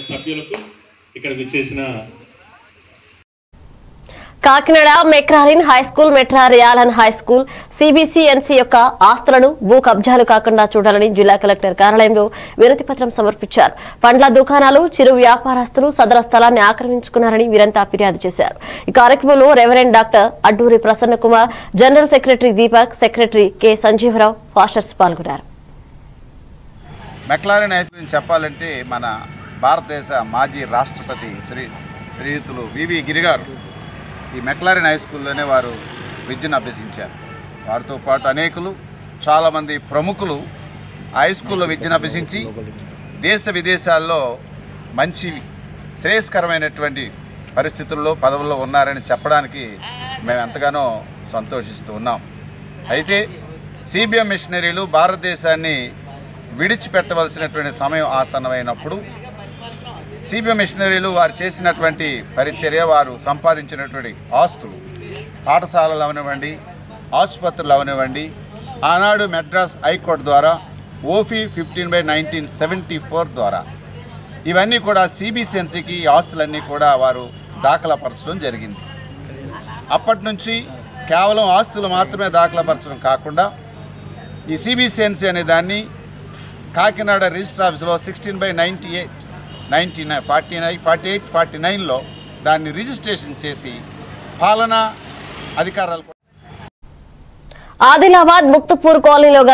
సభ్యులకు ఇక్కడ విచ్చేసిన కాకినాడ మెక్రాలిన్ హై స్కూల్ మెట్రా రియాలన్ హై స్కూల్ సిబిసిఎన్సి యొక్క ఆస్తులను భూ కబ్జాలు కాకుండా చూడాలని జిల్లా కలెక్టర్ కార్యాలయంలో వినతి పత్రం సమర్పించారు పండ్ల దుకాణాలు చిరు వ్యాపారస్తులు సదర స్థలాన్ని ఆక్రమించుకున్నారని వీరంతా ఫిర్యాదు చేశారు ఈ కార్యక్రమంలో reverend doctor Adduri Prasanna Kumar general secretary Deepak secretary K Sanjeevarao pastors పాల్గొన్నారు మెక్లారిన్ హై స్కూల్ గురించి చెప్పాలంటే మన భారతదేశ మాజీ రాష్ట్రపతి శ్రీ శ్రీయుతులు వివి గిరి గారు ఈ మెక్లారిన్ హై స్కూల్లోనే వారు విద్యను అభ్యసించారు వారితో పాటు అనేకులు చాలామంది ప్రముఖులు హై స్కూల్లో విద్యను అభ్యసించి దేశ విదేశాల్లో మంచి శ్రేయస్కరమైనటువంటి పరిస్థితుల్లో పదవుల్లో ఉన్నారని చెప్పడానికి మేము ఎంతగానో సంతోషిస్తూ ఉన్నాం అయితే సిబిఎం మిషనరీలు భారతదేశాన్ని విడిచిపెట్టవలసినటువంటి సమయం ఆసన్నమైనప్పుడు సిబిఎం మిషనరీలు వారు చేసినటువంటి పరిచర్య వారు సంపాదించినటువంటి ఆస్తులు పాఠశాలలు అవనివ్వండి ఆసుపత్రులు అవనివ్వండి ఆనాడు మెడ్రాస్ హైకోర్టు ద్వారా ఓఫీ fifteen by nineteen seventy four ద్వారా ఇవన్నీ కూడా సిబిసిఎన్సికి ఈ ఆస్తులన్నీ కూడా వారు దాఖలాపరచడం జరిగింది అప్పటి నుంచి కేవలం ఆస్తులు మాత్రమే దాఖలాపరచడం కాకుండా ఈ సిబిసిఎన్సి అనే దాన్ని కాకినాడ రిజిస్టర్ ఆఫీస్లో sixteen by ninety eight ninety nine forty nine forty eight forty నైన్లో దాన్ని రిజిస్ట్రేషన్ చేసి పాలనా అధికారాలు ఆదిలాబాద్ ముక్తపూర్ కాలనీలో గల